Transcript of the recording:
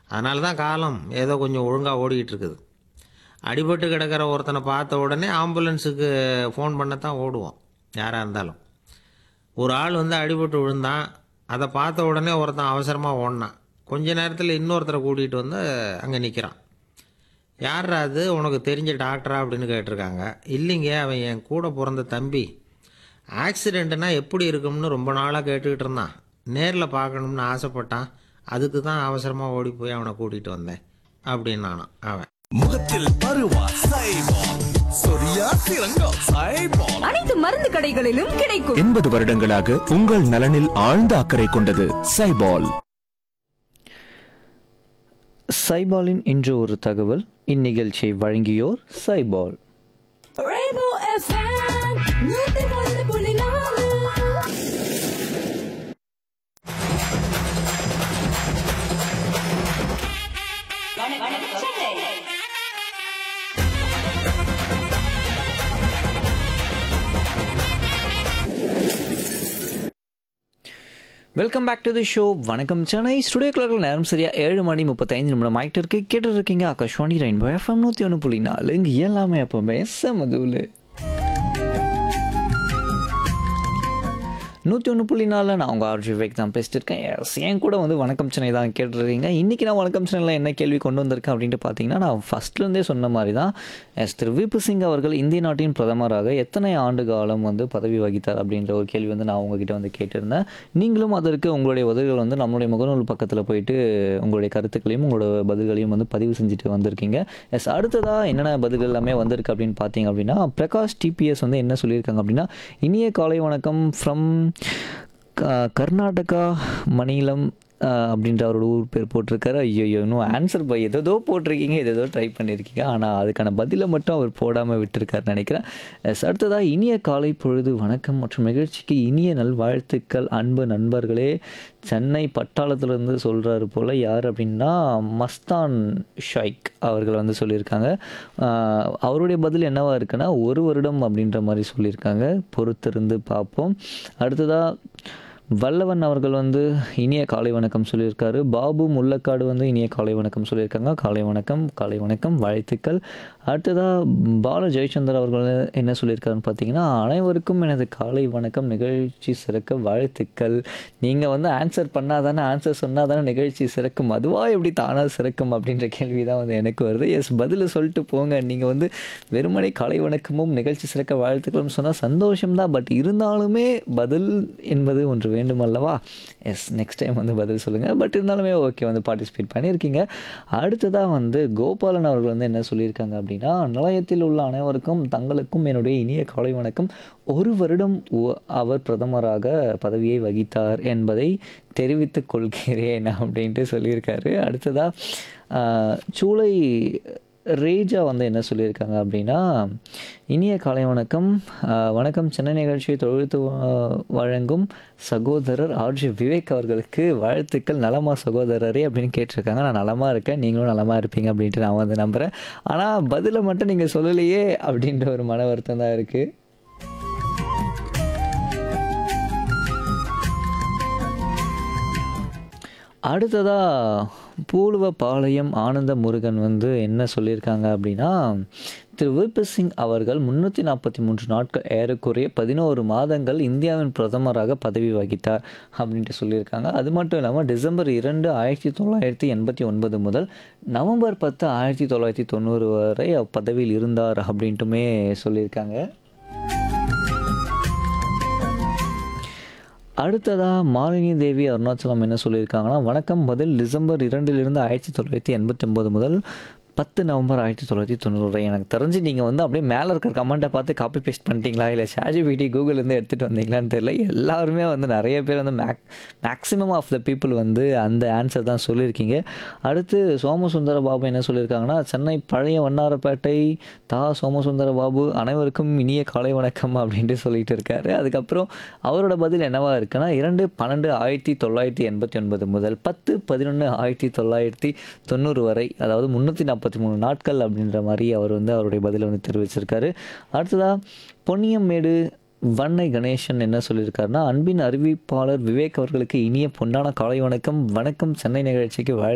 அதனால தான் காலம் ஏதோ கொஞ்சம் ஒழுங்காக ஓடிக்கிட்டு இருக்குது அடிபட்டு கிடக்கிற ஒருத்தனை பார்த்த உடனே ஆம்புலன்ஸுக்கு ஃபோன் பண்ணத்தான் ஓடுவோம் யாராக இருந்தாலும் ஒரு ஆள் வந்து அடிபட்டு விழுந்தான் அதை பார்த்த உடனே ஒருத்தன் அவசரமாக ஓடினான் கொஞ்ச நேரத்தில் இன்னொருத்தரை கூட்டிகிட்டு வந்து அங்கே நிற்கிறான் யார்ரா அது உனக்கு தெரிஞ்ச டாக்டரா அப்படின்னு கேட்டிருக்காங்க இல்லைங்க அவன் என் கூட பிறந்த தம்பி ஆக்சிடெண்ட்டுனா எப்படி இருக்கும்னு ரொம்ப நாளாக கேட்டுக்கிட்டு இருந்தான் நேரில் பார்க்கணும்னு ஆசைப்பட்டான் அதுக்கு தான் அவசரமாக ஓடி போய் அவனை கூட்டிகிட்டு வந்தேன் அப்படின்னு நானான் அவன் முகத்தில் பருவா சைபால் சொரியா சிறங்கா சைபால் அனைத்து மருந்து கடைகளிலும் கிடைக்கும் எண்பது வருடங்களாக உங்கள் நலனில் ஆழ்ந்த அக்கறை கொண்டது சைபால் சைபாலின் இன்று ஒரு தகவல் இந்நிகழ்ச்சியை வழங்கியோர் சைபால் welcome back to the show வணக்கம் சென்னை ஸ்டுடியோ கிளர்க்கில் நேரம் சரியா ஏழு மணி முப்பத்தைந்து நிமிடம் ஆகிட்டு இருக்கு கேட்டு இருக்கீங்க ஆகாஷ்வாணி ரெயின்போ எஃப்எம் நூற்றி ஒன்று புள்ளி நாலு இங்கே எல்லாமே எப்போவுமே செமதுவில் நூற்றி ஒன்று புள்ளி நாலில் நான் உங்கள் ஆர்ஜி விவேக் தான் பேசிட்டு இருக்கேன் எஸ் என் கூட வந்து வணக்கம் சென்னை தான் கேட்டுருக்கீங்க இன்றைக்கி நான் வணக்கம் சென்னையில் என்ன கேள்வி கொண்டு வந்திருக்கேன் அப்படின்ட்டு பார்த்தீங்கன்னா நான் ஃபஸ்ட்லேருந்தே சொன்ன மாதிரி தான் எஸ் திரு விபு சிங் அவர்கள் இந்திய நாட்டின் பிரதமராக எத்தனை ஆண்டு காலம் வந்து பதவி வகித்தார் அப்படின்ற ஒரு கேள்வி வந்து நான் உங்ககிட்ட வந்து கேட்டிருந்தேன் நீங்களும் அதற்கு உங்களுடைய உதவிகள் வந்து நம்மளுடைய முகநூல் பக்கத்தில் போயிட்டு உங்களுடைய கருத்துக்களையும் உங்களோட பதில்களையும் வந்து பதிவு செஞ்சுட்டு வந்திருக்கீங்க எஸ் அடுத்ததாக என்னென்ன பதில்கள் எல்லாமே வந்திருக்கு அப்படின்னு பார்த்தீங்க அப்படின்னா பிரகாஷ் டிபிஎஸ் வந்து என்ன சொல்லியிருக்காங்க அப்படின்னா இனிய காலை வணக்கம் ஃப்ரம் கர்நாடகா மணிலம் அஹ், அப்படின்ற அவரோட ஊர் பேர் போட்டிருக்காரு ஐயோ இன்னும் ஆன்சர் பை ஏதோ போட்டிருக்கீங்க ஏதோ ட்ரை பண்ணியிருக்கீங்க ஆனால் அதுக்கான பதிலை மட்டும் அவர் போடாமல் விட்டுருக்காருன்னு நினைக்கிறேன் எஸ் அடுத்ததாக இனிய காலை பொழுது வணக்கம் மற்றும் நிகழ்ச்சிக்கு இனிய நல்வாழ்த்துக்கள் அன்பு நண்பர்களே சென்னை பட்டாளத்திலிருந்து சொல்கிறாரு போல் யார் அப்படின்னா மஸ்தான் ஷைக் அவர்கள் வந்து சொல்லியிருக்காங்க ஆஹ் அவருடைய பதில் என்னவா இருக்குன்னா ஒரு வருடம் அப்படின்ற மாதிரி சொல்லியிருக்காங்க பொறுத்திருந்து பார்ப்போம் அடுத்ததாக வல்லவன் அவர்கள் வந்து இனிய காலை வணக்கம் சொல்லியிருக்காரு பாபு முள்ளக்காடு வந்து இனிய காலை வணக்கம் சொல்லியிருக்காங்க காலை வணக்கம் காலை வணக்கம் வாழ்த்துக்கள் அடுத்ததாக பால ஜெயச்சந்தர் அவர்கள் என்ன சொல்லியிருக்காருன்னு பார்த்தீங்கன்னா அனைவருக்கும் எனது காலை வணக்கம் நிகழ்ச்சி சிறக்க வாழ்த்துக்கள் நீங்கள் வந்து ஆன்சர் பண்ணால் தானே ஆன்சர் சொன்னால் தானே நிகழ்ச்சி சிறக்கும் அதுவாக எப்படி தானாக சிறக்கும் அப்படின்ற கேள்வி தான் வந்து எனக்கு வருது எஸ் பதில் சொல்லிட்டு போங்க நீங்கள் வந்து வெறுமனே காலை வணக்கமும் நிகழ்ச்சி சிறக்க வாழ்த்துக்களும் சொன்னால் சந்தோஷம்தான் பட் இருந்தாலுமே பதில் என்பது ஒன்று வேண்டும் அல்லவா எஸ் நெக்ஸ்ட் டைம் வந்து பதில் சொல்லுங்கள் பட் இருந்தாலுமே ஓகே வந்து பார்ட்டிசிபேட் பண்ணியிருக்கீங்க அடுத்ததாக வந்து கோபாலன் அவர்கள் வந்து என்ன சொல்லியிருக்காங்க அப்படின்னா நிலையத்தில் உள்ள அனைவருக்கும் தங்களுக்கும் என்னுடைய இனிய காலை வணக்கம் ஒரு வருடம் ஒ- அவர் பிரதமராக பதவியை வகித்தார் என்பதை தெரிவித்துக் கொள்கிறேன் அப்படின்ட்டு சொல்லியிருக்காரு அடுத்ததாக சூளை ரேஜா வந்து என்ன சொல்லியிருக்காங்க அப்படின்னா இனிய காலை வணக்கம் ஆஹ் வணக்கம் சென்னை நிகழ்ச்சியை தொழுத்து வா- வழங்கும் சகோதரர் ஆர்ஜி விவேக் அவர்களுக்கு வாழ்த்துக்கள் நலமா சகோதரரே அப்படின்னு கேட்டிருக்காங்க நான் நலமா இருக்கேன் நீங்களும் நலமா இருப்பீங்க அப்படின்ட்டு நான் வந்து நம்புகிறேன் ஆனால் பதிலை மட்டும் நீங்கள் சொல்லலையே அப்படின்ற ஒரு மன வருத்தம் தான் இருக்குது அடுத்ததாக பூலுவ பாளையம் ஆனந்த முருகன் வந்து என்ன சொல்லியிருக்காங்க அப்படின்னா திரு விபி சிங் அவர்கள் முன்னூற்றி நாற்பத்தி மூன்று நாட்கள் ஏறக்குறைய பதினோரு மாதங்கள் இந்தியாவின் பிரதமராக பதவி வகித்தார் அப்படின்ட்டு சொல்லியிருக்காங்க அது மட்டும் இல்லாமல் டிசம்பர் இரண்டு ஆயிரத்தி தொள்ளாயிரத்தி எண்பத்தி ஒன்பது முதல் நவம்பர் பத்து ஆயிரத்தி தொள்ளாயிரத்தி தொண்ணூறு வரை பதவியில் இருந்தார் அப்படின்ட்டுமே சொல்லியிருக்காங்க அடுத்ததாக மாலினி தேவி அருணாச்சலம் என்ன சொல்லியிருக்காங்கன்னா வணக்கம் பதில் டிசம்பர் இரண்டிலிருந்து ஆயிரத்தி தொள்ளாயிரத்தி எண்பத்தி ஒன்பது முதல் பத்து நவம்பர் ஆயிரத்தி தொள்ளாயிரத்தி தொண்ணூறு எனக்கு தெரிஞ்சு நீங்கள் வந்து அப்படியே மேலே இருக்கிற கமெண்ட்டை பார்த்து காப்பி பேஸ்ட் பண்ணிட்டீங்களா இல்லை ஷாஜி பிடி கூகுள்லேருந்து எடுத்துகிட்டு வந்தீங்களான்னு தெரியல எல்லாருமே வந்து நிறைய பேர் வந்து make maximum of the people வந்து அந்த ஆன்சர் தான் சொல்லியிருக்கீங்க அடுத்து சோமசுந்தர பாபு என்ன சொல்லியிருக்காங்கன்னா சென்னை பழைய வண்ணாரப்பேட்டை தா சோமசுந்தர பாபு அனைவருக்கும் இனிய காலை வணக்கம் அப்படின்ட்டு சொல்லிட்டு இருக்காரு அதுக்கப்புறம் அவரோட பதில் என்னவா இருக்குன்னா இரண்டு பன்னெண்டு ஆயிரத்தி தொள்ளாயிரத்தி எண்பத்தி ஒன்பது முதல் பத்து பதினொன்று ஆயிரத்தி தொள்ளாயிரத்தி தொண்ணூறு வரை அதாவது முந்நூற்றி நாற்பத்தி மூணு நாட்கள் அப்படின்ற மாதிரி அவர் வந்து அவருடைய பதிலை வந்து தெரிவிச்சிருக்காரு அடுத்ததாக பொன்னியம்மேடு வண்ணை கணேசன் என்ன சொல்லியிருக்காருன்னா அன்பின் அறிவிப்பாளர் விவேக் அவர்களுக்கு இனிய பொன்னான காலை வணக்கம் வணக்கம் சென்னை நிகழ்ச்சிக்கு வாழ்